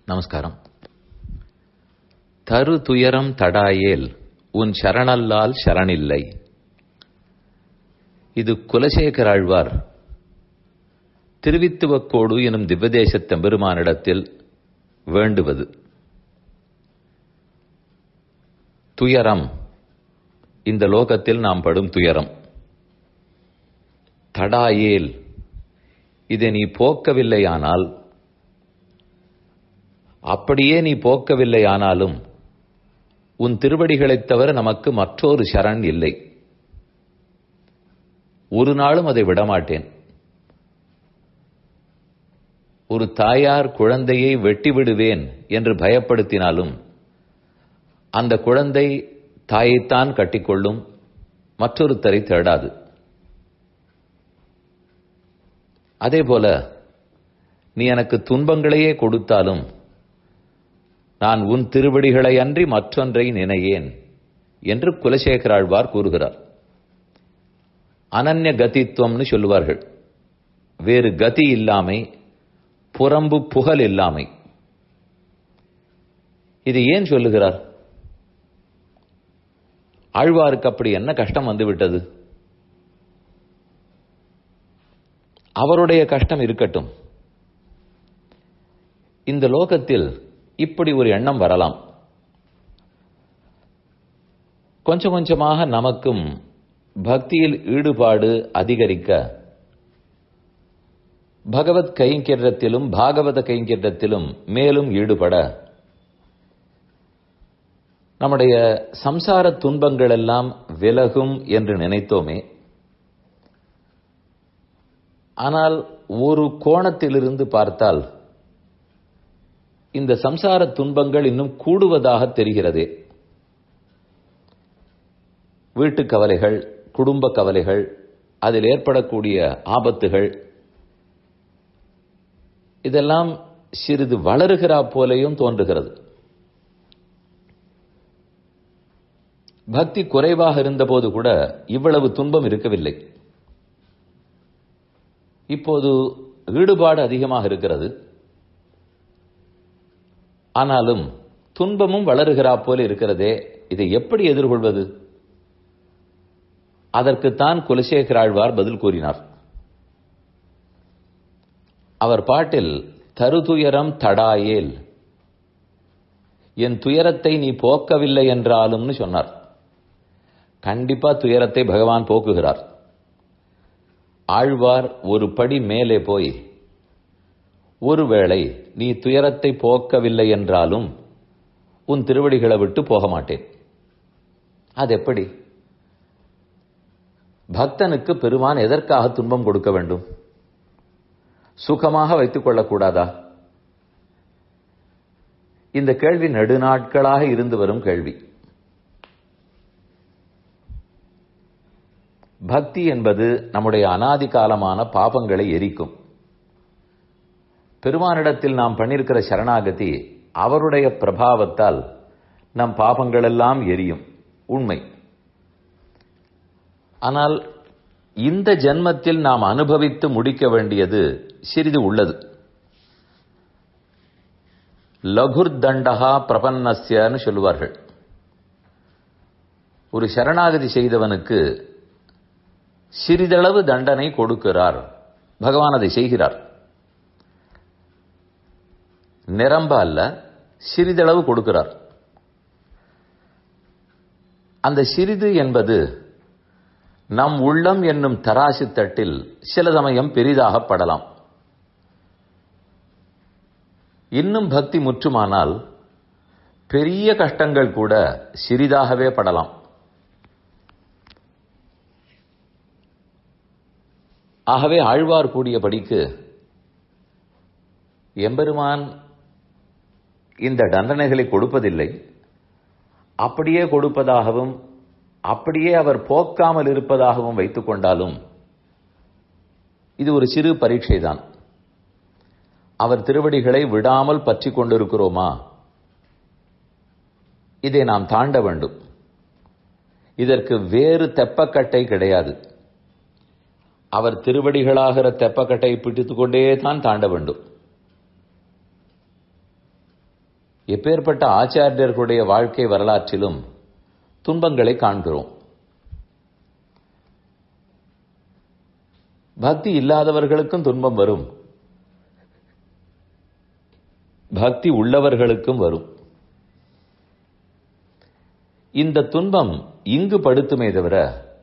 நமஸ்காரம் தரு துயரம் தடாயேல் உன் சரணல்லால் சரணில்லை இது குலசேகர ஆழ்வார் திருவித்துவக்கோடு எனும் திவ்வதேசத் தம்பெருமானிடத்தில் வேண்டுவது துயரம் இந்த லோகத்தில் நாம் படும் துயரம் தடாயேல் இதை நீ போக்கவில்லையானால் அப்படியே நீ போக்கவில்லையானாலும் உன் திருவடிகளைத் தவிர நமக்கு மற்றொரு சரண் இல்லை ஒரு நாளும் அதை விடமாட்டேன் ஒரு தாயார் குழந்தையை வெட்டி விடுவேன் என்று பயப்படுத்தினாலும் அந்த குழந்தை தாயைத்தான் கட்டிக்கொள்ளும் மற்றொருத்தரை தேடாது அதேபோல நீ எனக்கு துன்பங்களையே கொடுத்தாலும் நான் உன் திருவடிகளை அன்றி மற்றொன்றை நினையேன் என்று குலசேகராழ்வார் கூறுகிறார் அனன்ய கதித்துவம்னு சொல்லுவார்கள் வேறு கதி இல்லாமை புறம்பு புகழ் இல்லாமை இது ஏன் சொல்லுகிறார் ஆழ்வாருக்கு அப்படி என்ன கஷ்டம் வந்துவிட்டது அவருடைய கஷ்டம் இருக்கட்டும் இந்த லோகத்தில் இப்படி ஒரு எண்ணம் வரலாம் கொஞ்சம் கொஞ்சமாக நமக்கும் பக்தியில் ஈடுபாடு அதிகரிக்க பகவத் கைங்கரியத்திலும் பாகவத கைங்கரியத்திலும் மேலும் ஈடுபட நம்முடைய சம்சார துன்பங்கள் எல்லாம் விலகும் என்று நினைத்தோமே ஆனால் ஒரு கோணத்திலிருந்து பார்த்தால் இந்த சம்சார துன்பங்கள் இன்னும் கூடுவதாக தெரிகிறதே வீட்டு கவலைகள் குடும்ப கவலைகள் அதில் ஏற்படக்கூடிய ஆபத்துகள் இதெல்லாம் சிறிது வளருகிறா போலையும் தோன்றுகிறது பக்தி குறைவாக இருந்தபோது கூட இவ்வளவு துன்பம் இருக்கவில்லை இப்போது ஈடுபாடு அதிகமாக இருக்கிறது ஆனாலும் துன்பமும் வளருகிறா போல இருக்கிறதே இதை எப்படி எதிர்கொள்வது அதற்குத்தான் குலசேகராழ்வார் பதில் கூறினார் அவர் பாட்டில் தருதுயரம் தடாயேல் என் துயரத்தை நீ போக்கவில்லை என்றாலும்னு சொன்னார் கண்டிப்பா துயரத்தை பகவான் போக்குகிறார் ஆழ்வார் ஒரு படி மேலே போய் ஒருவேளை நீ துயரத்தை போக்கவில்லை என்றாலும் உன் திருவடிகளை விட்டு போக மாட்டேன் அது எப்படி பக்தனுக்கு பெருமான் எதற்காக துன்பம் கொடுக்க வேண்டும் சுகமாக வைத்துக் கொள்ளக்கூடாதா இந்த கேள்வி நெடுநாட்களாக இருந்து வரும் கேள்வி பக்தி என்பது நம்முடைய அனாதி காலமான பாபங்களை எரிக்கும் பெருமானிடத்தில் நாம் பண்ணிருக்கிற சரணாகதி அவருடைய பிரபாவத்தால் நம் பாபங்கள் எல்லாம் எரியும் உண்மை ஆனால் இந்த ஜென்மத்தில் நாம் அனுபவித்து முடிக்க வேண்டியது சிறிது உள்ளது லகுர் தண்டகா பிரபன்னஸ்யன்னு சொல்லுவார்கள் ஒரு சரணாகதி செய்தவனுக்கு சிறிதளவு தண்டனை கொடுக்கிறார் பகவான் அதை செய்கிறார் நிரம்ப அல்ல சிறிதளவு கொடுக்கிறார் அந்த சிறிது என்பது நம் உள்ளம் என்னும் தராசு தட்டில் சில சமயம் பெரிதாகப்படலாம் இன்னும் பக்தி முற்றுமானால் பெரிய கஷ்டங்கள் கூட சிறிதாகவே படலாம் ஆகவே ஆழ்வார் கூடியபடிக்கு எம்பெருமான் இந்த தண்டனைகளை கொடுப்பதில்லை அப்படியே கொடுப்பதாகவும் அப்படியே அவர் போக்காமல் இருப்பதாகவும் வைத்துக் கொண்டாலும் இது ஒரு சிறு பரீட்சை தான் அவர் திருவடிகளை விடாமல் பற்றி கொண்டிருக்கிறோமா இதை நாம் தாண்ட வேண்டும் இதற்கு வேறு தெப்பக்கட்டை கிடையாது அவர் திருவடிகளாகிற தெப்பக்கட்டை பிடித்துக் கொண்டே தான் தாண்ட வேண்டும் எப்பேற்பட்ட ஆச்சாரியர்களுடைய வாழ்க்கை வரலாற்றிலும் துன்பங்களை காண்கிறோம் பக்தி இல்லாதவர்களுக்கும் துன்பம் வரும் பக்தி உள்ளவர்களுக்கும் வரும் இந்த துன்பம் இங்கு படுத்துமே தவிர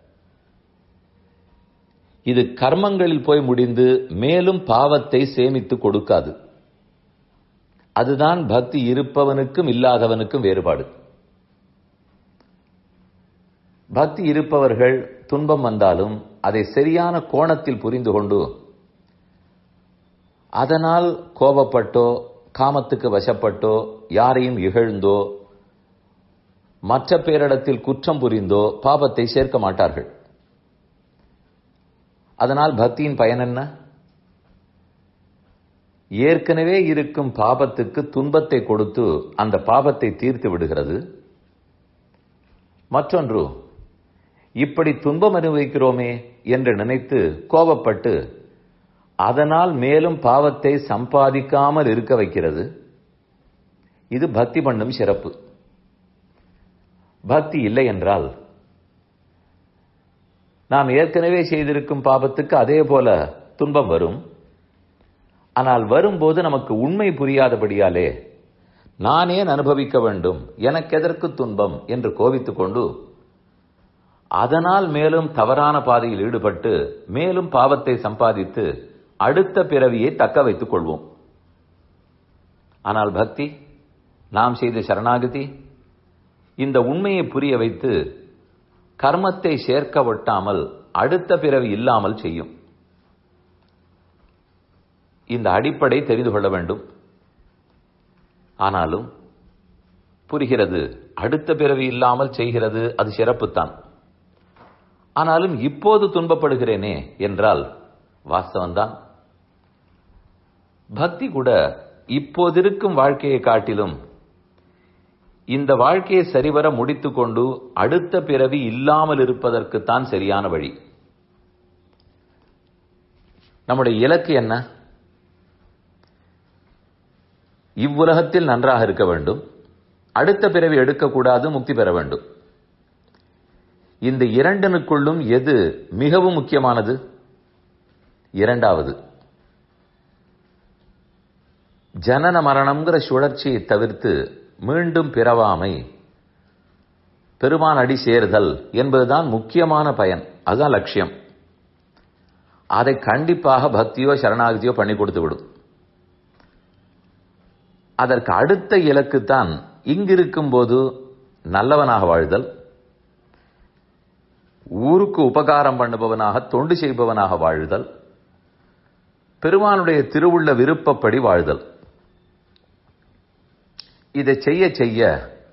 இது கர்மங்களில் போய் முடிந்து மேலும் பாவத்தை சேமித்து கொடுக்காது அதுதான் பக்தி இருப்பவனுக்கும் இல்லாதவனுக்கும் வேறுபாடு பக்தி இருப்பவர்கள் துன்பம் வந்தாலும் அதை சரியான கோணத்தில் புரிந்து கொண்டு அதனால் கோபப்பட்டோ காமத்துக்கு வசப்பட்டோ யாரையும் இகழ்ந்தோ மற்ற பேரிடத்தில் குற்றம் புரிந்தோ பாபத்தை சேர்க்க மாட்டார்கள் அதனால் பக்தியின் பயன் என்ன ஏற்கனவே இருக்கும் பாபத்துக்கு துன்பத்தை கொடுத்து அந்த பாபத்தை தீர்த்து விடுகிறது மற்றொன்று இப்படி துன்பம் அனுபவிக்கிறோமே என்று நினைத்து கோபப்பட்டு அதனால் மேலும் பாவத்தை சம்பாதிக்காமல் இருக்க வைக்கிறது இது பக்தி பண்ணும் சிறப்பு பக்தி இல்லை என்றால் நாம் ஏற்கனவே செய்திருக்கும் பாபத்துக்கு அதே போல துன்பம் வரும் ஆனால் வரும்போது நமக்கு உண்மை புரியாதபடியாலே நான் ஏன் அனுபவிக்க வேண்டும் எனக்கு எதற்கு துன்பம் என்று கோபித்துக் கொண்டு அதனால் மேலும் தவறான பாதையில் ஈடுபட்டு மேலும் பாவத்தை சம்பாதித்து அடுத்த பிறவியை தக்க வைத்துக் கொள்வோம் ஆனால் பக்தி நாம் செய்த சரணாகதி இந்த உண்மையை புரிய வைத்து கர்மத்தை சேர்க்க ஒட்டாமல் அடுத்த பிறவி இல்லாமல் செய்யும் இந்த அடிப்படை தெரிந்து கொள்ள வேண்டும் ஆனாலும் புரிகிறது அடுத்த பிறவி இல்லாமல் செய்கிறது அது சிறப்புத்தான் ஆனாலும் இப்போது துன்பப்படுகிறேனே என்றால் வாஸ்தவம்தான் பக்தி கூட இப்போதிருக்கும் வாழ்க்கையை காட்டிலும் இந்த வாழ்க்கையை சரிவர முடித்துக்கொண்டு அடுத்த பிறவி இல்லாமல் இருப்பதற்குத்தான் சரியான வழி நம்முடைய இலக்கு என்ன இவ்வுலகத்தில் நன்றாக இருக்க வேண்டும் அடுத்த பிறவி எடுக்கக்கூடாது முக்தி பெற வேண்டும் இந்த இரண்டனுக்குள்ளும் எது மிகவும் முக்கியமானது இரண்டாவது ஜனன மரணம்ங்கிற சுழற்சியை தவிர்த்து மீண்டும் பிறவாமை பெருமான் அடி சேர்தல் என்பதுதான் முக்கியமான பயன் அதுதான் லட்சியம் அதை கண்டிப்பாக பக்தியோ சரணாகதியோ பண்ணி கொடுத்து விடும் அதற்கு அடுத்த இலக்குத்தான் இங்கிருக்கும் போது நல்லவனாக வாழ்தல் ஊருக்கு உபகாரம் பண்ணுபவனாக தொண்டு செய்பவனாக வாழ்தல் பெருமானுடைய திருவுள்ள விருப்பப்படி வாழ்தல் இதை செய்ய செய்ய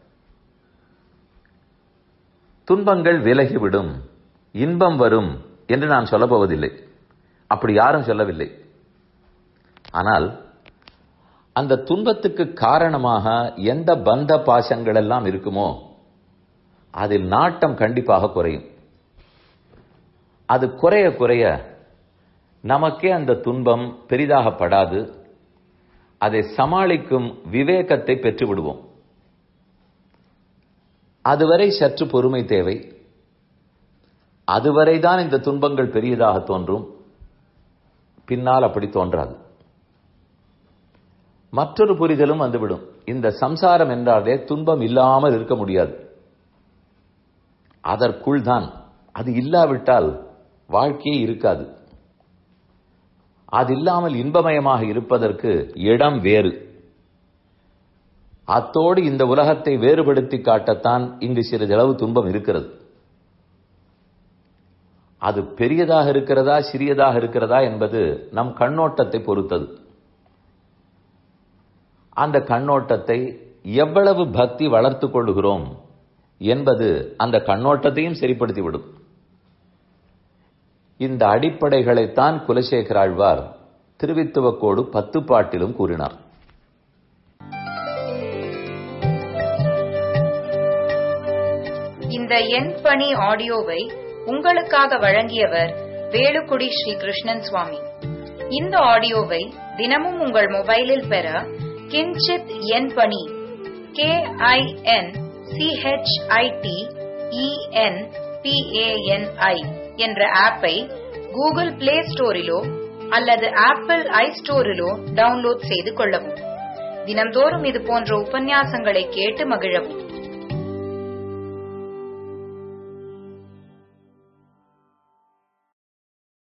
துன்பங்கள் விலகிவிடும் இன்பம் வரும் என்று நான் சொல்லப் போவதில்லை அப்படி யாரும் சொல்லவில்லை ஆனால் அந்த துன்பத்துக்கு காரணமாக எந்த பந்த பாசங்கள் எல்லாம் இருக்குமோ அதில் நாட்டம் கண்டிப்பாக குறையும் அது குறைய குறைய நமக்கே அந்த துன்பம் பெரிதாகப்படாது அதை சமாளிக்கும் விவேகத்தை பெற்று விடுவோம் அதுவரை சற்று பொறுமை தேவை அதுவரைதான் இந்த துன்பங்கள் பெரியதாக தோன்றும் பின்னால் அப்படி தோன்றாது மற்றொரு புரிதலும் வந்துவிடும் இந்த சம்சாரம் என்றாலே துன்பம் இல்லாமல் இருக்க முடியாது அதற்குள் தான் அது இல்லாவிட்டால் வாழ்க்கையே இருக்காது அது இல்லாமல் இன்பமயமாக இருப்பதற்கு இடம் வேறு அத்தோடு இந்த உலகத்தை வேறுபடுத்தி காட்டத்தான் இங்கு சிறிதளவு துன்பம் இருக்கிறது அது பெரியதாக இருக்கிறதா சிறியதாக இருக்கிறதா என்பது நம் கண்ணோட்டத்தை பொறுத்தது அந்த கண்ணோட்டத்தை எவ்வளவு பக்தி வளர்த்துக் கொள்கிறோம் என்பது அந்த கண்ணோட்டத்தையும் சரிப்படுத்திவிடும் இந்த அடிப்படைகளைத்தான் குலசேகராழ்வார் திருவித்துவக்கோடு பத்து பாட்டிலும் கூறினார் இந்த எண் பணி ஆடியோவை உங்களுக்காக வழங்கியவர் வேலுக்குடி ஸ்ரீ கிருஷ்ணன் சுவாமி இந்த ஆடியோவை தினமும் உங்கள் மொபைலில் பெற கிஞ்சித் எண் பணி கே ஐ என் சிஹெச்ஐடி இஎன் பிஏஎன்ஐ என்ற ஆப்பை கூகுள் பிளே ஸ்டோரிலோ அல்லது ஆப்பிள் ஐ ஸ்டோரிலோ டவுன்லோட் செய்து கொள்ளவும் தினம்தோறும் இது போன்ற உபன்யாசங்களை கேட்டு மகிழவும்